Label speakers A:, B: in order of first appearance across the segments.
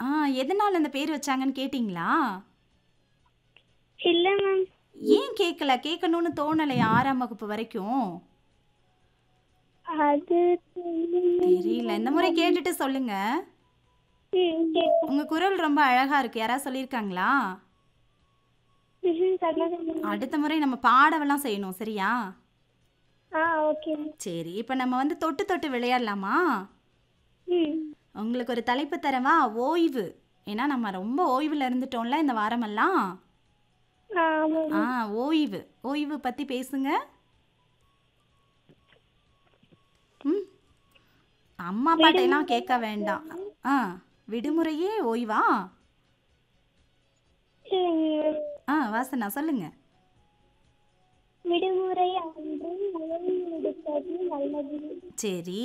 A: எதனால அந்த பேர் வச்சாங்கன்னு கேட்டிங்களா?
B: இல்ல மேம்.
A: ஏன் கேட்கல? கேட்கணும்னு தோணலையா 6ஆம் வகுப்பு வரைக்கும்?
B: அது
A: தெரியல. இந்த முறை கேட்டுட்டு சொல்லுங்க.
B: ம் கேட்கும்.
A: உங்க குரல் ரொம்ப அழகா இருக்கு. யாராவது சொல்லியிருக்காங்களா?
B: ம்ஹ்ம் சொன்னது இல்ல.
A: அடுத்த முறை நம்ம பாடவெல்லாம் செய்யணும். சரியா?
B: ஆ ஓகே மேம்.
A: சரி. இப்ப நம்ம வந்து தொட்டு தொட்டு விளையாடலாமா?
B: ம்.
A: உங்களுக்கு ஒரு தலைப்பு தரவா? ஓய்வு. ஏன்னா நம்ம ரொம்ப ஓய்வுல இருந்துட்டோம்ல இந்த வாரமெல்லாம்.
B: ஆ ஆமா
A: ஆ
B: மேம்.
A: ஓய்வு. ஓய்வு பத்தி பேசுங்க. ம். அம்மா பாட்டையெல்லாம் கேட்க வேண்டாம். ஆ விடுமுறையே ஓய்வா?
B: இல்லைங்க மேம்.
A: ஆ வாசனா சொல்லுங்க.
B: விடுமுறை அன்று ஓய்வு எடுப்பது நல்லது.
A: சரி.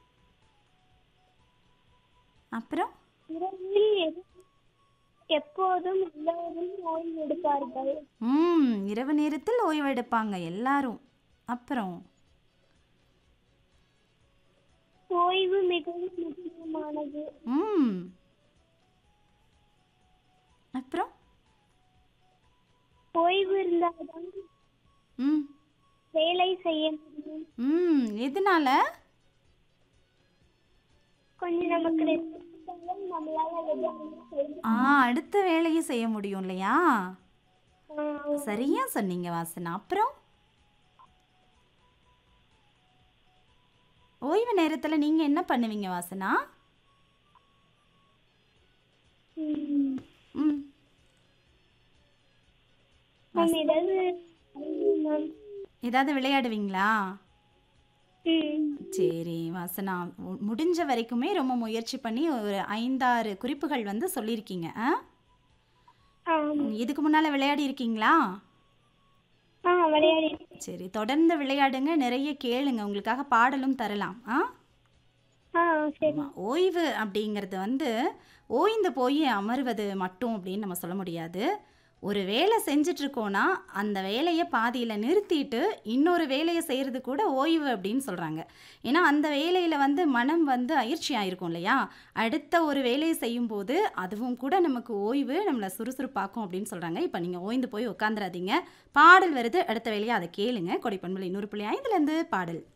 A: அப்புறம்?
B: இரவில் எப்- எப்போதும் எல்லோரும் ஓய்வு எடுப்பார்கள்.
A: ம் இரவு நேரத்தில் ஓய்வு எடுப்பாங்க எல்லாரும். அப்புறம்?
B: ஓய்வு மிகவும் முக்கியமானது.
A: ம். அப்புறம்?
B: ஓய்வு இருந்தால்தான்
A: ம்.
B: வேலை செய்ய முடியும்.
A: ம் எதனால?
B: கொஞ்சம் நமக்கு ரெஸ்ட் எடுத்தாலும் நம்மளால வேலை செய்ய
A: ஆ அடுத்த வேலையை செய்ய முடியும் இல்லையா?
B: ஆ,
A: சரியா சொன்னீங்க வாசனா. அப்புறம்? ஓய்வு நேரத்துல நீங்க என்ன பண்ணுவீங்க வாசனா?
B: ம்.
A: ம்.
B: மேம் ஏதாவது மேம்.
A: ஏதாவது விளையாடுவீங்களா?
B: ம்.
A: சரி வாசனா. மு- முடிஞ்ச வரைக்குமே ரொம்ப முயற்சி பண்ணி ஒரு 5, 6 குறிப்புகள் வந்து சொல்லியிருக்கீங்க. ஆ?
B: ஆ
A: இதுக்கு முன்னால விளையாடி இருக்கீங்களா?
B: ஆ விளையாடி
A: சரி தொடர்ந்து விளையாடுங்க. நிறைய கேளுங்க. உங்களுக்காக பாடலும் தரலாம். ஆ?
B: ஆ சரி
A: ஆமா. ஓய்வு அப்படிங்கிறது வந்து ஓய்ந்து போய் அமருவது மட்டும் அப்படின்னு நம்ம சொல்ல முடியாது. ஒரு வேலை செஞ்சுட்டு இருக்கோம்னா அந்த வேலையை பாதியில் நிறுத்திட்டு இன்னொரு வேலையை செய்கிறது கூட ஓய்வு அப்படின்னு சொல்கிறாங்க. ஏன்னா அந்த வேலையில் வந்து மனம் வந்து அயற்சி ஆயிருக்கும் இல்லையா? அடுத்த ஒரு வேலையை செய்யும்போது அதுவும் கூட நமக்கு ஓய்வு நம்மளை சுறுசுறுப்பாக்கும் அப்படின்னு சொல்கிறாங்க. இப்போ நீங்கள் ஓய்ந்து போய் உட்காந்துராதீங்க. பாடல் வருது அடுத்த வேலையை அதை கேளுங்க. கொடைப்பண்பலை 100.5லேருந்து பாடல்.